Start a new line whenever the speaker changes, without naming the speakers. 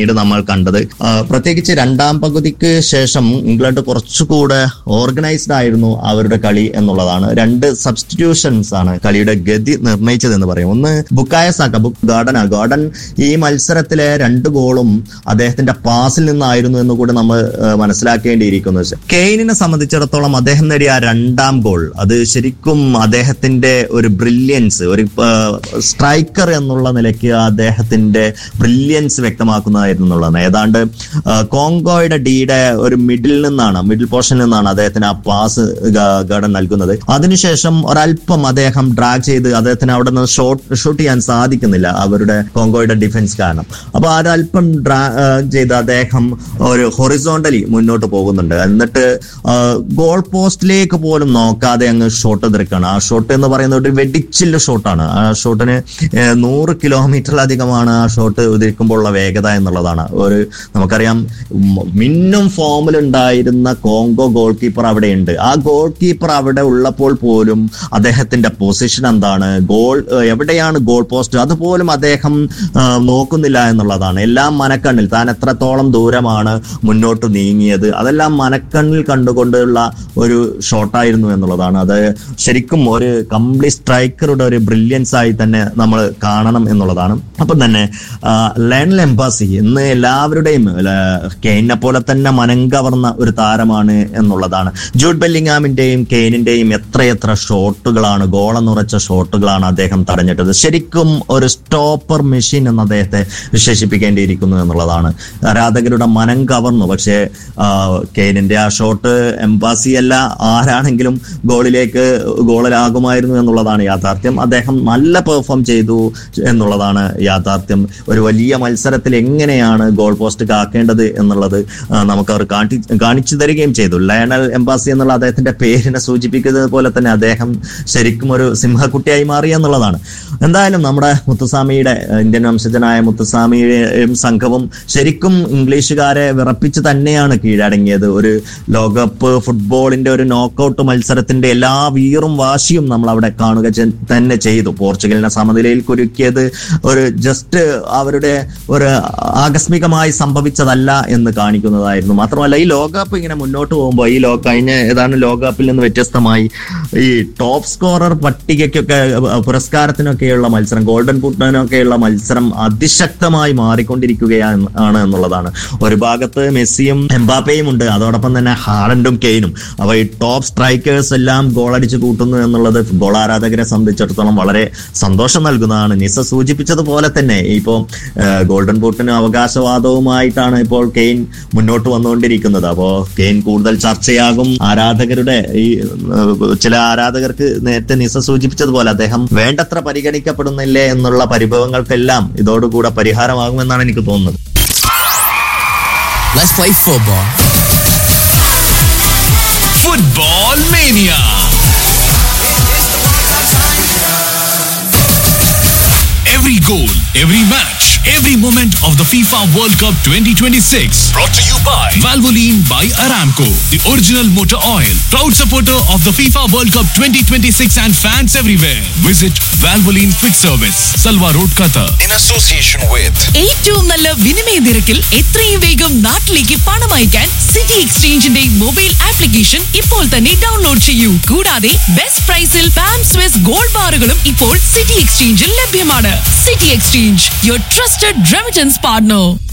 പിന്നീട് നമ്മൾ കണ്ടത് ആ, പ്രത്യേകിച്ച് രണ്ടാം പകുതിക്ക് ശേഷം ഇംഗ്ലണ്ട് കുറച്ചുകൂടെ ഓർഗനൈസ്ഡ് ആയിരുന്നു അവരുടെ കളി എന്നുള്ളതാണ് രണ്ട് സബ്സ്റ്റിറ്റ്യൂഷൻസ് ആണ് കളിയുടെ ഗതി നിർണയിച്ചത് എന്ന് പറയും ഒന്ന് Bukayo Saka book garden garden ഈ മത്സരത്തിലെ രണ്ട് ഗോളും അദ്ദേഹത്തിന്റെ പാസിൽ നിന്നായിരുന്നു എന്ന് കൂടി നമ്മൾ ആ, മനസ്സിലാക്കേണ്ടിയിരിക്കുന്നു കെയ്നിനെ സംബന്ധിച്ചിടത്തോളം അദ്ദേഹം നേടിയ ആ രണ്ടാം ഗോൾ അത് ശരിക്കും അദ്ദേഹത്തിന്റെ ഒരു ബ്രില്യൻസ് ഒരു സ്ട്രൈക്കർ എന്നുള്ള നിലയ്ക്ക് അദ്ദേഹത്തിന്റെ ബ്രില്യൻസ് വ്യക്തമാക്കുന്നതായിരുന്നു എന്നുള്ളതാണ് ഏതാണ്ട് ആ, കോങ്കോയുടെ ഡിയുടെ ഒരു മിഡിൽ നിന്നാണ് മിഡിൽ പോർഷനിൽ നിന്നാണ് അദ്ദേഹത്തിന് ആ പാസ് ഗാർഡൻ നൽകുന്നത് അതിനുശേഷം ഒരല്പം അദ്ദേഹം ഡ്രാഗ് ചെയ്ത് അദ്ദേഹത്തിന് അവിടെ നിന്ന് ഷോട്ട് ഷൂട്ട് ചെയ്യാൻ സാധിക്കുന്നില്ല അവരുടെ കോങ്കോയുടെ ഡിഫൻസ് കാരണം അപ്പൊ ഒരല്പം ഡ്രാഗ് ചെയ്ത് അദ്ദേഹം ഒരു ഹൊറിസോണ്ടലി മുന്നോട്ട് പോകുന്നുണ്ട് എന്നിട്ട് ഗോൾ പോസ്റ്റിലേക്ക് പോലും നോക്കാതെ അങ്ങ് ഷോട്ട് എതിർക്കാണ് ആ ഷോട്ട് എന്ന് പറയുന്നത് ഒരു വെടിച്ചില്ല ഷോട്ടാണ് ആ ഷോട്ടിന് ഏഹ്, നൂറ് കിലോമീറ്ററിലധികമാണ് ആ ഷോട്ട് ഉതിരിക്കുമ്പോഴുള്ള വേഗത എന്നുള്ളതാണ് ഒരു നമുക്കറിയാം ഉം, മിന്നും ഫോമിൽ ഉണ്ടായിരുന്ന കോങ്കോ ഗോൾ കീപ്പർ അവിടെയുണ്ട് ആ ഗോൾ കീപ്പർ അവിടെ ഉള്ളപ്പോൾ പോലും അദ്ദേഹത്തിന്റെ പൊസിഷൻ എന്താണ് ഗോൾ ഏഹ്, എവിടെയാണ് ഗോൾ പോസ്റ്റ് അതുപോലും അദ്ദേഹം ആ, നോക്കുന്നില്ല എന്നുള്ളതാണ് എല്ലാം മനക്കണ്ണിൽ താൻ എത്രത്തോളം ദൂരമാണ് മുന്നോട്ട് നീങ്ങിയത് അതെല്ലാം മനക്കണ്ണിൽ കണ്ടുകൊണ്ടുള്ള ഒരു ഷോട്ടായിരുന്നു എന്നുള്ളതാണ് അത് ശരിക്കും ഒരു കംപ്ലീറ്റ് സ്ട്രൈക്കറുടെ ഒരു ബ്രില്യൻസ് ആയി തന്നെ നമ്മൾ കാണണം എന്നുള്ളതാണ് അപ്പം തന്നെ ആ, ലയണൽ എംബാസി ഇന്ന് എല്ലാവരുടെയും ല- കെയ്നെ പോലെ തന്നെ മനം കവർന്ന ഒരു താരമാണ് എന്നുള്ളതാണ് ജൂഡ് ബെല്ലിങ്ങാമിന്റെയും കെയ്നിന്റെയും എത്രയെത്ര ഷോട്ടുകളാണ് ഗോളെന്നുറച്ച ഷോട്ടുകളാണ് അദ്ദേഹം തടഞ്ഞിട്ടത് ശരിക്കും ഒരു സ്റ്റോപ്പർ മെഷീൻ എന്ന് അദ്ദേഹത്തെ വിശേഷിപ്പിക്കേണ്ടിയിരിക്കുന്നു എന്നുള്ളതാണ് ആരാധകരുടെ മനം കവർന്നു പക്ഷേ ആ, കെയ്നിന്റെ ആ ഷോട്ട് എംബാസി അല്ല ആരാണെങ്കിലും ഗോളിലേക്ക് ഗോളിലാകുമായിരുന്നു എന്നുള്ളതാണ് യാഥാർത്ഥ്യം അദ്ദേഹം നല്ല പെർഫോം ചെയ്തു എന്നുള്ളതാണ് യാഥാർത്ഥ്യം ഒരു വലിയ മത്സരത്തിൽ എങ്ങനെയാണ് ഗോൾ പോസ്റ്റ് കാക്കേണ്ടത് എന്നുള്ളത് ആ, നമുക്ക് അവർ കാട്ടി കാണിച്ചു തരികയും ചെയ്തു ലയണൽ എംബാസി എന്നുള്ള അദ്ദേഹത്തിന്റെ പേരിനെ സൂചിപ്പിക്കുന്നത് പോലെ തന്നെ അദ്ദേഹം ശരിക്കും ഒരു സിംഹക്കുട്ടിയായി മാറി എന്നുള്ളതാണ് എന്തായാലും നമ്മുടെ മുത്തുസ്വാമിയുടെ ഏഹ്, ഇന്ത്യൻ വംശജനായ മുത്തുസ്വാമിയും സംഘവും ശരിക്കും ഇംഗ്ലീഷുകാരെ വിറപ്പിച്ച് തന്നെയാണ് കീഴടങ്ങിയത് ഒരു ലോകകപ്പ് ഫുട്ബോളിന്റെ ഒരു നോക്കൌട്ട് മത്സരത്തിന്റെ എല്ലാ വീറും വാശിയും നമ്മൾ അവിടെ കാണുക ചെ- തന്നെ ചെയ്തു പോർച്ചുഗലിനെ സമനിലയിൽ കുരുക്കിയത് ഒരു ജസ്റ്റ് അവരുടെ ഒരു ആകസ്മികമായി സംഭവിച്ചതല്ല എന്ന് കാണിക്കുന്നതായിരുന്നു മാത്രമല്ല ഈ ലോകകപ്പ് ഇങ്ങനെ മുന്നോട്ട് പോകുമ്പോൾ ഈ ലോ കഴിഞ്ഞ ഏതാണ്ട് ലോകകപ്പിൽ നിന്ന് വ്യത്യസ്തമായി ഈ ടോപ്പ് സ്കോറർ പട്ടികയ്ക്കൊക്കെ അഹ് പുരസ്കാരത്തിനൊക്കെയുള്ള മത്സരം ഗോൾഡൻ ബൂട്ടിനൊക്കെയുള്ള മത്സരം അതിശക്തമായി മാറിക്കൊണ്ടിരിക്കുകയാണ് ആണ് എന്നുള്ളതാണ് ഒരു ഭാഗത്ത് മെസ്സിയും എംബാപ്പയും ഉണ്ട് അതോടൊപ്പം തന്നെ ഹാലൻഡും കെയ്നും അപ്പൊ ഈ ടോപ്പ് സ്ട്രൈക്കേഴ്സ് എല്ലാം ഗോൾ അടിച്ചു കൂട്ടുന്നു എന്നുള്ളത് ഫുട്ബോൾ ആരാധകരെ സംബന്ധിച്ചിടത്തോളം വളരെ സന്തോഷം നൽകുന്നതാണ് നിസ സൂചിപ്പിച്ചതുപോലെ തന്നെ ഇപ്പോ ഏഹ്, ഗോൾഡൻ ബൂട്ടിന് അവകാശവാദവുമായിട്ടാണ് ഇപ്പോൾ കെയ്ൻ മുന്നോട്ട് വന്നുകൊണ്ടിരിക്കുന്നത് അപ്പോ കെയ്ൻ കൂടുതൽ ചർച്ചയാകും ആരാധകരുടെ ഈ ഏഹ്, ചില ആരാധകർക്ക് നേരത്തെ നിസ സൂചിപ്പിച്ചതുപോലെ അദ്ദേഹം വേണ്ടത്ര പരിഗണിക്കപ്പെടുന്നില്ലേ എന്നുള്ള പരിഭവങ്ങൾക്കെല്ലാം ഇതോടുകൂടെ പരിഹാരമാകുമെന്നാണ് എനിക്ക് തോന്നുന്നത്
Let's play football.
Football Mania. Every goal, every match, every moment of the FIFA World Cup 2026. Brought to you by Valvoline by Aramco, the original motor oil. Proud supporter of the FIFA World Cup 2026 and fans everywhere. Visit Valvoline Quick Service, Salwa Road, Qatar.
in association with
ഏറ്റവും നല്ല വിനിമയ നിരക്കിൽ എത്രയും വേഗം നാട്ടിലേക്ക് പണം അയക്കാൻ city എക്സ്ചേഞ്ചിന്റെ mobile application ഇപ്പോൾ തന്നെ ഡൗൺലോഡ് ചെയ്യൂ കൂടാതെ ബെസ്റ്റ് പ്രൈസിൽ പാം സ്വിസ് ഗോൾഡ് ബാറുകളും ഇപ്പോൾ സിറ്റി എക്സ്ചേഞ്ചിൽ ലഭ്യമാണ് City Exchange your trusted remittance partner